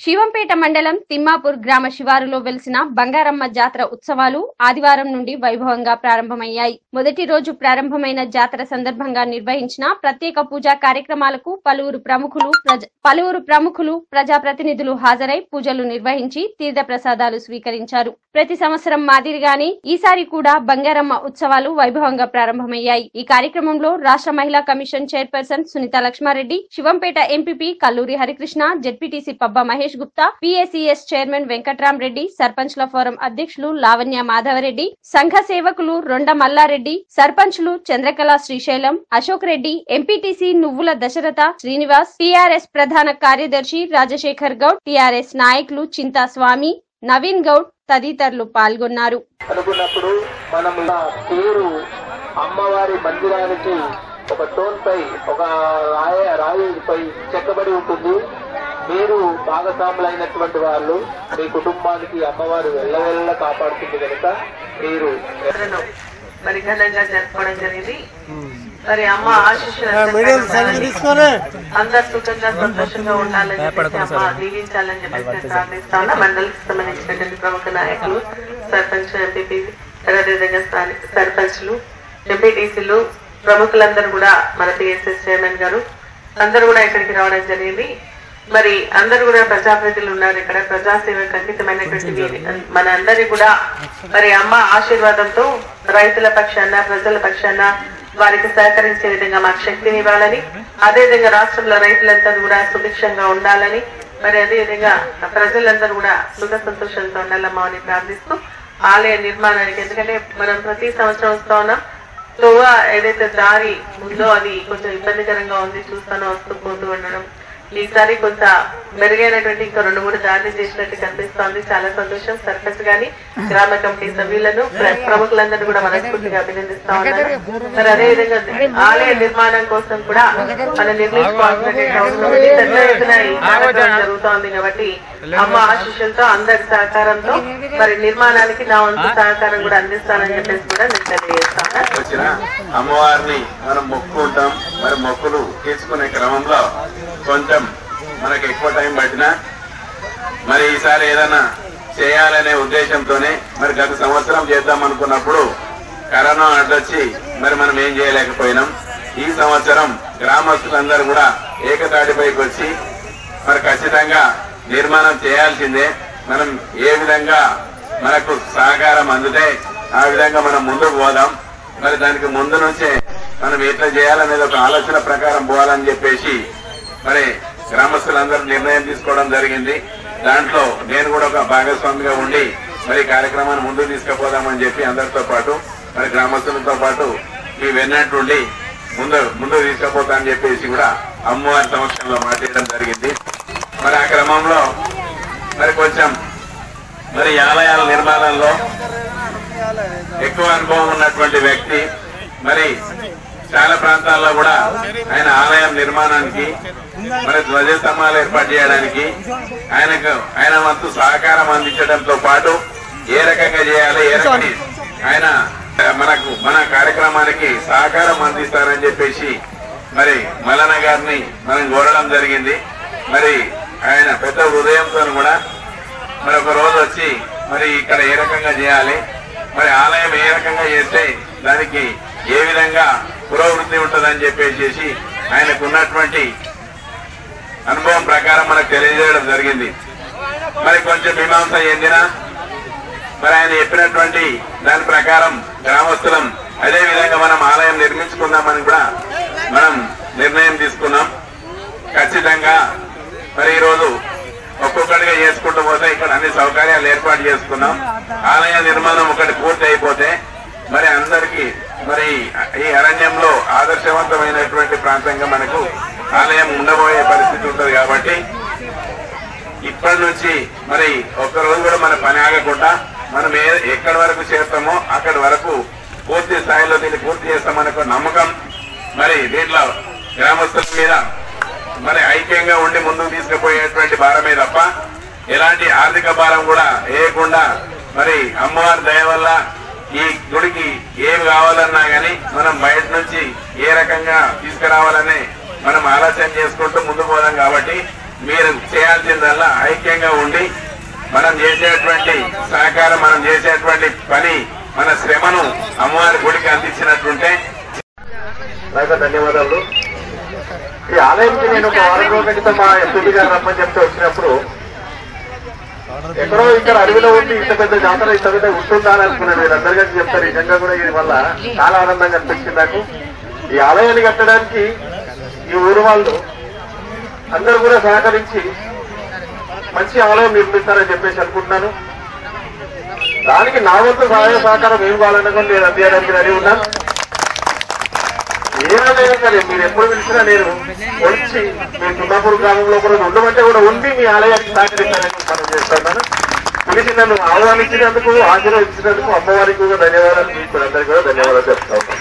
శివంపేట మండలం తిమ్మాపూర్ గ్రామ శివారులో వెలిసిన బంగారమ్మ జాతర ఉత్సవాలు ఆదివారం నుండి వైభవంగా ప్రారంభమయ్యాయి మొదటి రోజు ప్రారంభమైన జాతర సందర్భంగా నిర్వహించిన ప్రత్యేక పూజా కార్యక్రమాలకు పలువురు ప్రముఖులు ప్రజ- పలువురు ప్రముఖులు ప్రజాప్రతినిధులు హాజరై పూజలు నిర్వహించి తీర్థ ప్రసాదాలు స్వీకరించారు ప్రతి సంవత్సరం మాదిరిగానే ఈసారి కూడా బంగారమ్మ ఉత్సవాలు వైభవంగా ప్రారంభమయ్యాయి ఈ కార్యక్రమంలో రాష్ట్ర మహిళా commission chairperson Sunitha Lakshma Reddy Shivampet MPP Kalluri Harikrishna ZPTC Pabba Mahesh Gupta PSCS chairman Venkatram Reddy సర్పంచ్ల ఫోరం అధ్యక్షులు లావణ్య మాధవరెడ్డి సంఘ సేవకులు రొండ మల్లారెడ్డి సర్పంచ్లు చంద్రకళ శ్రీశైలం అశోక్ రెడ్డి ఎంపీటీసీ నువ్వుల దశరథ శ్రీనివాస్ టీఆర్ఎస్ ప్రధాన కార్యదర్శి రాజశేఖర్ గౌడ్ టీఆర్ఎస్ నాయకులు చింతా స్వామి నవీన్ గౌడ్ తదితరులు పాల్గొన్నారు అనుకున్నప్పుడు మనం ఇలా పేరు అమ్మవారి మందిరానికి ఒక టోన్ పై ఒక రాయ రాయిపై చెక్కబడి ఉంటుంది మీరు భాగస్వాములైనటువంటి వాళ్ళు మీ కుటుంబానికి అమ్మవారు వెళ్ళవెళ్ళ కాపాడుతుంది కనుక మీరు జాతరను మరి ఘనంగా జరుపుకోవడం జరిగింది మరి అమ్మ ఆశీస్సులు అందరు సుఖంగా సంతోషంగా ఉండాలని చెప్పేసి అమ్మ దీవించాలని చెప్పేసి నేను ప్రార్థిస్తా ఉన్నా మండలికి సంబంధించినటువంటి ప్రముఖ నాయకులు సర్పంచ్ ఎంపీపీ అదేవిధంగా స్థానిక సర్పంచ్లు ఎంపీటీసీలు ప్రముఖులందరూ కూడా మన పిఎస్ఎస్ చైర్మన్ గారు అందరూ కూడా ఇక్కడికి రావడం జరిగింది మరి అందరూ కూడా ప్రజాప్రతినిధులు ఉన్నారు ఇక్కడ ప్రజాసేవకు అంకితమైనటువంటి వీరి- మన అందరి కూడా మరి అమ్మ ఆశీర్వాదంతో రైతుల పక్షాన ప్రజల పక్షాన వారికి సహకరించే విధంగా మాకు శక్తిని ఇవ్వాలని అదే విధంగా రాష్ట్రంలో రైతులందరూ కూడా సుభిక్షంగా ఉండాలని మరి అదే విధంగా ప్రజలందరూ కూడా సుఖ సంతోషాలతో ఉండాలమ్మా అని ప్రార్థిస్తూ ఆలయ నిర్మాణానికి ఎందుకంటే మనం ప్రతి సంవత్సరం వస్తా ఉన్నాం తోవ ఏదైతే దారి ఉందో అది కొంచెం ఇబ్బందికరంగా ఉంది చూస్తాను వస్తూ పోతూ ఉండడం ఈసారి కొంత మెరుగైనటువంటి ఇంకా రెండు మూడు దారులు చేసినట్టు కనిపిస్తోంది చాలా సంతోషం సర్పంచ్ గాని గ్రామ కమిటీ సభ్యులను ప్ర- ప్రముఖులందరూ కూడా మనస్ఫూర్తిగా అభినందిస్తా ఉన్నారు మరి అదే విధంగా ఆలయ నిర్మాణం కోసం కూడా మనం నిర్మించుకోవాల్సినటువంటి అవసరం ఉంది పెద్ద ఎత్తున ఈ కార్యక్రమం జరుగుతోంది కాబట్టి అమ్మ ఆశీస్సులతో అందరి సహకారంతో మరి నిర్మాణానికి నా వంతు సహకారం కూడా అందిస్తానని చెప్పేసి కూడా నేను తెలియజేస్తాను వచ్చిన అమ్మవారిని మనం మొక్కుకుంటాం మరి మొక్కులు తీసుకునే క్రమంలో కొంచెం మనకి ఎక్కువ టైం పట్టినా మరి ఈసారి ఏదైనా చేయాలనే ఉద్దేశంతోనే మరి గత సంవత్సరం చేద్దాం అనుకున్నప్పుడు కరోనా అడ్డొచ్చి మరి మనం ఏం చేయలేకపోయినాం ఈ సంవత్సరం గ్రామస్తులందరూ కూడా ఏకతాటిపైకి వచ్చి మరి ఖచ్చితంగా నిర్మాణం చేయాల్సిందే మనం ఏ విధంగా మనకు సహకారం అందితే ఆ విధంగా మనం ముందుకు పోదాం మరి దానికి ముందు నుంచే మనం ఎట్లా చేయాలనేది ఒక ఆలోచన ప్రకారం పోవాలని చెప్పేసి మరి గ్రామస్తులందరూ నిర్ణయం తీసుకోవడం జరిగింది దాంట్లో నేను కూడా ఒక భాగస్వామిగా ఉండి మరి ఈ కార్యక్రమాన్ని ముందుకు తీసుకుపోదామని చెప్పి అందరితో పాటు మరి గ్రామస్తులతో పాటు మీ వెన్నట్టుండి ముందు ముందుకు తీసుకుపోతా అని చెప్పేసి కూడా అమ్మవారి సమక్షంలో మాట్లాడడం జరిగింది మరి ఆ క్రమంలో మరి కొంచెం మరి ఈ ఆలయాల నిర్మాణంలో ఎక్కువ అనుభవం ఉన్నటువంటి వ్యక్తి మరి చాలా ప్రాంతాల్లో కూడా ఆయన ఆలయం నిర్మాణానికి మరి ధ్వజ స్తంభాలు ఏర్పాటు చేయడానికి ఆయనకు ఆయన వంతు సహకారం అందించడంతో పాటు ఏ రకంగా చేయాలి ఏ రకంగా ఆయన మనకు మన కార్యక్రమానికి సహకారం అందిస్తారని చెప్పేసి మరి మల్లన్న గారిని మనం కోరడం జరిగింది మరి ఆయన పెద్ద హృదయంతో కూడా మరి ఒక రోజు వచ్చి మరి ఇక్కడ ఏ రకంగా చేయాలి మరి ఆలయం ఏ రకంగా చేస్తే దానికి ఏ విధంగా పురోవృద్ధి ఉంటుందని చెప్పేసి ఆయనకు ఉన్నటువంటి అనుభవం ప్రకారం మనకు తెలియజేయడం జరిగింది మరి కొంచెం మీమాంస చెందిన మరి ఆయన చెప్పినటువంటి దాని ప్రకారం గ్రామస్తులం అదే విధంగా మనం ఆలయం నిర్మించుకుందామని కూడా మనం నిర్ణయం తీసుకున్నాం ఖచ్చితంగా మరి ఈరోజు ఒక్కొక్కటిగా చేసుకుంటూ పోతే ఇక్కడ అన్ని సౌకర్యాలు ఏర్పాటు చేసుకున్నాం ఆలయ నిర్మాణం ఒకటి పూర్తి అయిపోతే మరి అందరికి మరి ఈ అరణ్యంలో ఆదర్శవంతమైనటువంటి ప్రాంతంగా మనకు ఆలయం ఉండబోయే పరిస్థితి ఉంటుంది కాబట్టి ఇప్పటి నుంచి మరి ఒక్క రోజు కూడా మన పని ఆగకుండా మనం ఏ ఎక్కడి వరకు చేస్తామో అక్కడి వరకు పూర్తి స్థాయిలో దీన్ని పూర్తి చేస్తామనే ఒక నమ్మకం మరి దీంట్లో గ్రామస్తుల మీద మరి ఐక్యంగా ఉండి ముందుకు తీసుకుపోయేటువంటి భారమే తప్ప ఎలాంటి ఆర్థిక భారం కూడా వేయకుండా మరి అమ్మవారి దయ వల్ల ఈ గుడికి ఏమి కావాలన్నా గాని మనం బయట నుంచి ఏ రకంగా తీసుకురావాలని మనం ఆలోచన చేసుకుంటూ ముందుకు పోదాం కాబట్టి మీరు చేయాల్సిందల్లా ఐక్యంగా ఉండి మనం చేసేటువంటి సహకారం మనం చేసేటువంటి పని మన శ్రమను అమ్మవారి గుడికి అందించినట్టుంటే నాకు ధన్యవాదాలు ఈ ఆలయంకి నేను ఒక వారం రోజుల క్రితం మా ఎంపీ గారు రమ్మని చెప్తే వచ్చినప్పుడు ఎక్కడో ఇక్కడ అడవిలో ఉండి ఇంత పెద్ద జాతర ఇంత పెద్ద ఉంటుందా అని అనుకున్నాను మీరు అందరికీ చెప్తారు నిజంగా కూడా ఇది వల్ల చాలా ఆనందంగా అనిపించింది నాకు ఈ ఆలయాన్ని కట్టడానికి ఈ ఊరు వాళ్ళు అందరూ కూడా సహకరించి మంచి ఆలయం నిర్మిస్తారని చెప్పేసి అనుకుంటున్నాను దానికి నా వంతు సహాయ సహకారం ఏం కావాలన్నా కూడా నేను అందించడానికి రెడీ ఉన్నాను ఏమైనా సరే మీరు ఎప్పుడు పిలిచినా నేను వచ్చి మీ తుమ్మాపూర్ గ్రామంలో కూడా ఉండమంటే కూడా ఉండి మీ ఆలయానికి సహకరిస్తానని మనం చేస్తున్నాను పిలిచి నన్ను ఆహ్వానించినందుకు ఆశీర్వదించినందుకు అమ్మవారికి కూడా ధన్యవాదాలు మీకు అందరికీ కూడా ధన్యవాదాలు చెప్తా ఉన్నాను